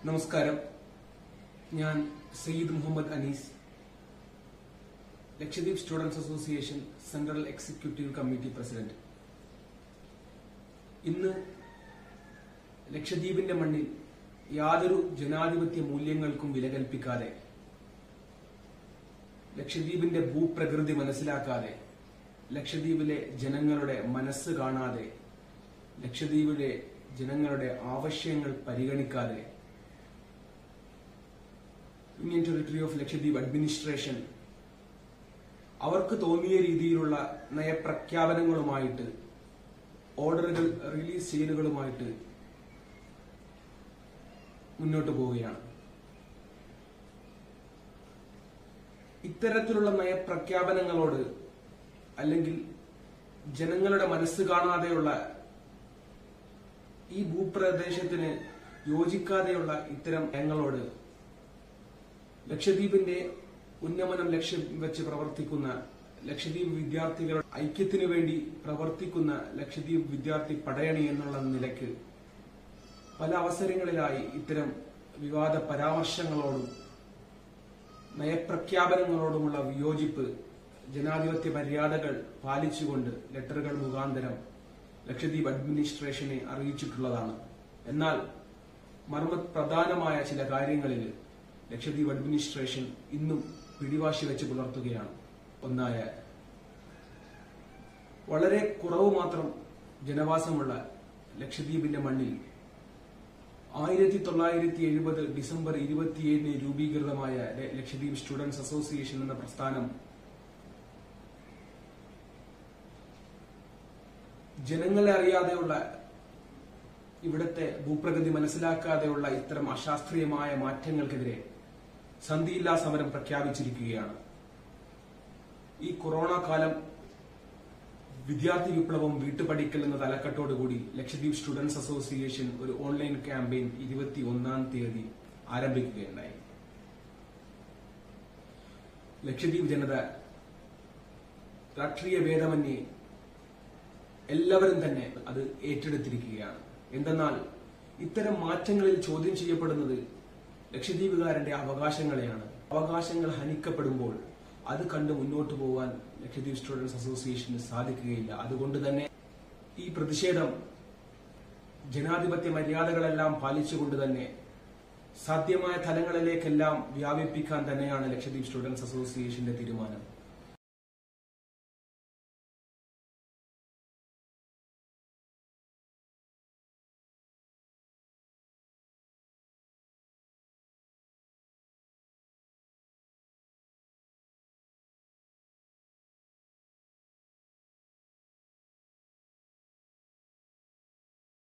നമസ്കാരം ഞാൻ Sayyid Muhammad Anees Lakshadweep students association central executive committee president ഇന്ന് ലക്ഷദ്വീപിന്റെ മണ്ണിൽ യാതൊരു ജനാധിപത്യ മൂല്യങ്ങൾക്കും വില കൽപ്പിക്കാതെ ലക്ഷദ്വീപിന്റെ ഭൂപ്രകൃതി മനസ്സിലാക്കാതെ ലക്ഷദ്വീപിലെ ജനങ്ങളുടെ മനസ്സ് കാണാതെ ലക്ഷദ്വീപിലെ ജനങ്ങളുടെ ആവശ്യങ്ങൾ പരിഗണിക്കാതെ union territory of Lakshadweep administration അവർക്ക് തോന്നിയ രീതിയിലുള്ള നയപ്രഖ്യാപനങ്ങളുമായിട്ട് ഓർഡറുകൾ റിലീസ് ചെയ്യലുകളുമായിട്ട് മുന്നോട്ട് പോവുകയാണ് ഇത്തരത്തിലുള്ള നയപ്രഖ്യാപനങ്ങളോട് അല്ലെങ്കിൽ ജനങ്ങളുടെ മനസ്സ് കാണാതെയുള്ള ഈ ഭൂപ്രദേശത്തിന് യോജിക്കാതെയുള്ള ഇത്തരം നയങ്ങളോട് ലക്ഷദ്വീപിന്റെ ഉന്നമനം ലക്ഷ്യം വെച്ച് പ്രവർത്തിക്കുന്ന ലക്ഷദ്വീപ് വിദ്യാർത്ഥികളുടെ ഐക്യത്തിനു വേണ്ടി പ്രവർത്തിക്കുന്ന ലക്ഷദ്വീപ് വിദ്യാർത്ഥി പടയണി എന്നുള്ള നിലയ്ക്ക് പല അവസരങ്ങളിലായി ഇത്തരം വിവാദ പരാമർശങ്ങളോടും നയപ്രഖ്യാപനങ്ങളോടുമുള്ള വിയോജിപ്പ് ജനാധിപത്യ മര്യാദകൾ പാലിച്ചുകൊണ്ട് ലെറ്ററുകൾ മുഖാന്തരം ലക്ഷദ്വീപ് അഡ്മിനിസ്ട്രേഷനെ അറിയിച്ചിട്ടുള്ളതാണ് എന്നാൽ മർമ്മപ്രധാനമായ ചില കാര്യങ്ങളിൽ ലക്ഷദ്വീപ് അഡ്മിനിസ്ട്രേഷൻ ഇന്നും പിടിവാശി വെച്ച് പുലർത്തുകയാണ് ഒന്നായ വളരെ കുറവ് മാത്രം ജനവാസമുള്ള ലക്ഷദ്വീപിന്റെ മണ്ണിൽ ആയിരത്തി തൊള്ളായിരത്തി എഴുപത് ഡിസംബർ ഇരുപത്തിയേഴിന് രൂപീകൃതമായ ല- ലക്ഷദ്വീപ് സ്റ്റുഡൻസ് അസോസിയേഷൻ എന്ന പ്രസ്ഥാനം ജനങ്ങളെ അറിയാതെയുള്ള ഇവിടത്തെ ഭൂപ്രകൃതി മനസ്സിലാക്കാതെയുള്ള ഇത്തരം അശാസ്ത്രീയമായ മാറ്റങ്ങൾക്കെതിരെ സന്ധിയില്ലാ സമരം പ്രഖ്യാപിച്ചിരിക്കുകയാണ് ഈ കൊറോണ കാലം വിദ്യാർത്ഥി വിപ്ലവം വീട്ടുപടിക്കൽ എന്ന തലക്കെട്ടോടുകൂടി ലക്ഷദ്വീപ് സ്റ്റുഡൻസ് അസോസിയേഷൻ ഒരു ഓൺലൈൻ ക്യാമ്പയിൻ ഇരുപത്തി ഒന്നാം തീയതി ആരംഭിക്കുകയുണ്ടായി ലക്ഷദ്വീപ് ജനത രാഷ്ട്രീയ ഭേദമന്യേ എല്ലാവരും തന്നെ അത് ഏറ്റെടുത്തിരിക്കുകയാണ് എന്തെന്നാൽ ഇത്തരം മാറ്റങ്ങളിൽ ചോദ്യം ചെയ്യപ്പെടുന്നത് ലക്ഷദ്വീപുകാരന്റെ അവകാശങ്ങളെയാണ് അവകാശങ്ങൾ ഹനിക്കപ്പെടുമ്പോൾ അത് കണ്ട് മുന്നോട്ട് പോകാൻ ലക്ഷദ്വീപ് സ്റ്റുഡൻസ് അസോസിയേഷന് സാധിക്കുകയില്ല അതുകൊണ്ട് തന്നെ ഈ പ്രതിഷേധം ജനാധിപത്യ മര്യാദകളെല്ലാം പാലിച്ചുകൊണ്ട് തന്നെ സാധ്യമായ തലങ്ങളിലേക്കെല്ലാം വ്യാപിപ്പിക്കാൻ തന്നെയാണ് ലക്ഷദ്വീപ് സ്റ്റുഡൻസ് അസോസിയേഷന്റെ തീരുമാനം